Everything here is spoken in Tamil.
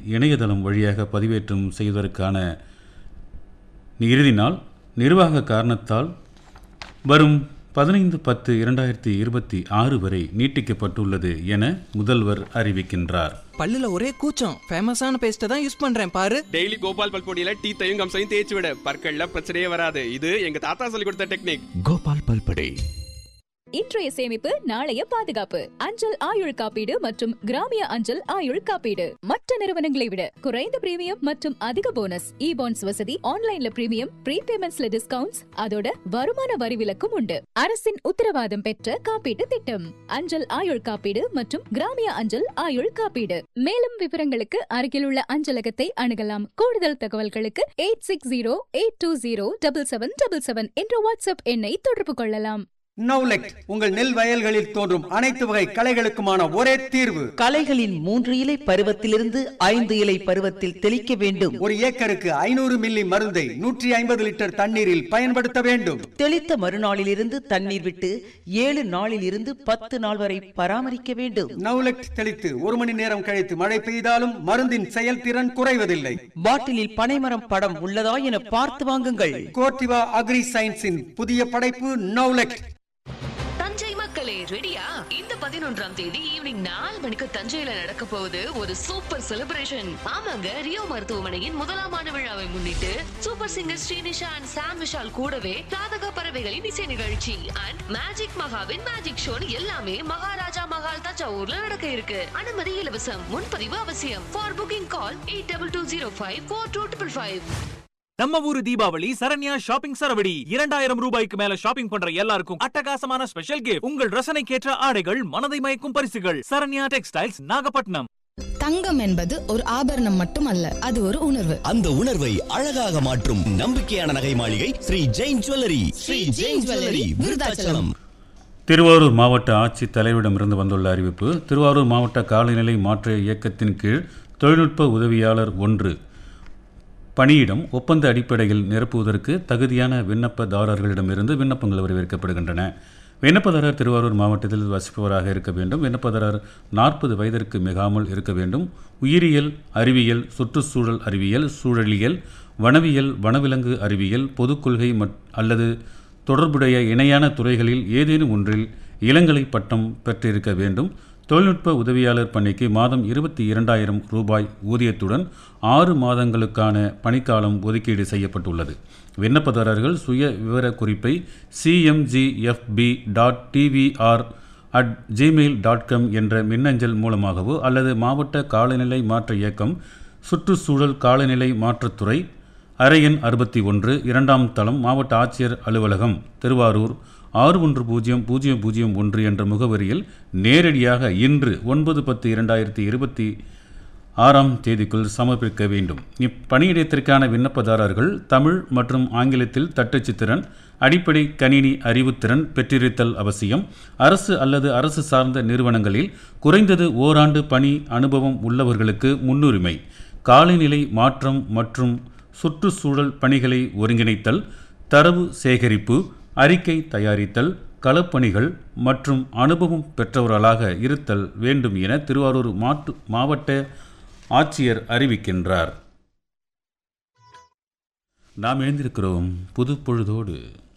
இணையதளம் வழியாக பதிவேற்றம் செய்வதற்கான இறுதி நாள் நிர்வாக காரணத்தால் வரும் பதினைந்து பத்து இரண்டாயிரத்தி இருபத்தி ஆறு வரை நீட்டிக்கப்பட்டுள்ளது என முதல்வர் அறிவிக்கின்றார் பல்லுல ஒரே கூச்சம் ஃபேமஸான பேஸ்ட்டை தான் யூஸ் பண்றேன் பாரு டெய்லி கோபால் பல்பொடியில டீத்தையும் கம்சையும் தேய்ச்சி விட பற்கள்ல பிரச்சனையே வராது இது எங்க தாத்தா சொல்லி கொடுத்த டெக்னிக் கோபால் பல்படே இன்றைய சேமிப்பு நாளைய பாதுகாப்பு அஞ்சல் ஆயுள் காப்பீடு மற்றும் கிராமிய அஞ்சல் ஆயுள் காப்பீடு மற்ற நிறுவனங்களை விட குறைந்த பிரீமியம் மற்றும் அதிக போனஸ் இ பாண்ட்ஸ் வசதி ஆன்லைன்ல பிரீமியம் ப்ரீபேமெண்ட்ஸ்ல டிஸ்கவுண்ட்ஸ் அதோட வருமான வரி விலக்கும் உண்டு அரசின் உத்தரவாதம் பெற்ற காப்பீட்டு திட்டம் அஞ்சல் ஆயுள் காப்பீடு மற்றும் கிராமிய அஞ்சல் ஆயுள் காப்பீடு மேலும் விவரங்களுக்கு அருகிலுள்ள அஞ்சலகத்தை அணுகலாம் கூடுதல் தகவல்களுக்கு eight six zero eight two zero double seven double seven என்ற வாட்ஸ்அப் எண்ணை தொடர்பு கொள்ளலாம் நவுலெக்ட் உங்கள் நெல் வயல்களில் தோன்றும் அனைத்து வகை களைகளுக்குமான ஒரே தீர்வு களைகளின் மூன்று இலை பருவத்திலிருந்து ஐந்து இலை பருவத்தில் தெளிக்க வேண்டும் ஒரு ஏக்கருக்கு ஐநூறு மில்லி மருந்தை நூற்றி ஐம்பது லிட்டர் தண்ணீரில் பயன்படுத்த வேண்டும் தெளித்த மறுநாளிலிருந்து தண்ணீர் விட்டு ஏழு நாளில் இருந்து பத்து நாள் வரை பராமரிக்க வேண்டும் நவுலெக்ட் தெளித்து ஒரு மணி நேரம் கழித்து மழை பெய்தாலும் மருந்தின் செயல்திறன் குறைவதில்லை பாட்டிலில் பனைமரம் படம் உள்ளதா என பார்த்து வாங்குங்கள் கோர்டிவா அக்ரி சயின்ஸின் புதிய படைப்பு நவுலெக்ட் தஞ்சை மக்களே ரெடியா இந்த பதினொன்றாம் தேதி ஈவினிங் நாலு மணிக்கு தஞ்சையில நடக்க போகுது ஒரு சூப்பர் செலிப்ரேஷன் ஆமாங்க ரியோ மருத்துவமனையின் முதலாம் ஆண்டு விழாவை முன்னிட்டு super singer Srinisha and Sam Vishal கூடவே ராதக பறவைகளின் இசை நிகழ்ச்சி அண்ட் மேஜிக் மகாவின் மேஜிக் ஷோ எல்லாமே மகாராஜா மகால் தஞ்சாவூர்ல நடக்க இருக்கு அனுமதி இலவசம் முன்பதிவு அவசியம் for booking call eight double two zero five four two triple five நம்ம ஊரு தீபாவளி சரண்யா ஷாப்பிங் சரவடி இரண்டாயிரம் ரூபாய்க்கு மேல ஷாப்பிங் பண்ற எல்லாருக்கும் அட்டகாசமான ஸ்பெஷல் கிஃப்ட் உங்கள் ரசனைக்கேற்ற ஆடைகள் மனதை மயக்கும் பரிசுகள் சரண்யா டெக்ஸ்டைல்ஸ் நாகப்பட்டினம் தங்கம் என்பது ஒரு ஆபரணம் மட்டுமல்ல அது ஒரு உணர்வு அந்த உணர்வை அழகாக மாற்றும் நம்பிக்கையான நகை மாளிகை ஸ்ரீ ஜெயின் ஜுவல்லரி ஸ்ரீ ஜெயின் ஜுவல்லரி விருதாச்சலம் திருவாரூர் மாவட்ட ஆட்சித் தலைவரிடமிருந்து வந்துள்ள அறிவிப்பு திருவாரூர் மாவட்ட காலநிலை மாற்ற இயக்கத்தின் கீழ் தொழில்நுட்ப உதவியாளர் ஒன்று பணியிடம் ஒப்பந்த அடிப்படையில் நிரப்புவதற்கு தகுதியான விண்ணப்பதாரர்களிடமிருந்து விண்ணப்பங்கள் வரவேற்கப்படுகின்றன விண்ணப்பதாரர் திருவாரூர் மாவட்டத்தில் வசிப்பவராக இருக்க வேண்டும் விண்ணப்பதாரர் நாற்பது வயதிற்கு மிகாமல் இருக்க வேண்டும் உயிரியல் அறிவியல் சுற்றுச்சூழல் அறிவியல் சூழலியல் வனவியல் வனவிலங்கு அறிவியல் பொதுக்கொள்கை மற் அல்லது தொடர்புடைய இணையான துறைகளில் ஏதேனும் ஒன்றில் இளங்கலை பட்டம் பெற்றிருக்க வேண்டும் தொழில்நுட்ப உதவியாளர் பணிக்கு மாதம் இருபத்தி இரண்டாயிரம் ரூபாய் ஊதியத்துடன் ஆறு மாதங்களுக்கான பணிக்காலம் ஒதுக்கீடு செய்யப்பட்டுள்ளது விண்ணப்பதாரர்கள் சுய விவரக் குறிப்பை CMGFP dot TVR at Gmail dot com என்ற மின்னஞ்சல் மூலமாகவோ அல்லது மாவட்ட காலநிலை மாற்ற இயக்கம் சுற்றுச்சூழல் காலநிலை மாற்றத்துறை அறையன் அறுபத்தி ஒன்று இரண்டாம் தளம் மாவட்ட ஆட்சியர் அலுவலகம் திருவாரூர் ஆறு ஒன்று பூஜ்ஜியம் பூஜ்ஜியம் பூஜ்ஜியம் ஒன்று என்ற முகவரியில் நேரடியாக இன்று ஒன்பது பத்து இரண்டாயிரத்தி இருபத்தி ஆறாம் தேதிக்குள் சமர்ப்பிக்க வேண்டும் இப்பணியிடத்திற்கான விண்ணப்பதாரர்கள் தமிழ் மற்றும் ஆங்கிலத்தில் தட்டச்சு திறன் அடிப்படை கணினி அறிவுத்திறன் பெற்றிருத்தல் அவசியம் அரசு அல்லது அரசு சார்ந்த நிறுவனங்களில் குறைந்தது ஓராண்டு பணி அனுபவம் உள்ளவர்களுக்கு முன்னுரிமை காலநிலை மாற்றம் மற்றும் சுற்றுச்சூழல் பணிகளை ஒருங்கிணைத்தல் தரவு சேகரிப்பு அறிக்கை தயாரித்தல் களப்பணிகள் மற்றும் அனுபவம் பெற்றவர்களாக இருத்தல் வேண்டும் என திருவாரூர் மாட்டு மாவட்ட ஆட்சியர் அறிவிக்கின்றார் நாம் எழுந்திருக்கிறோம் புது பொழுதோடு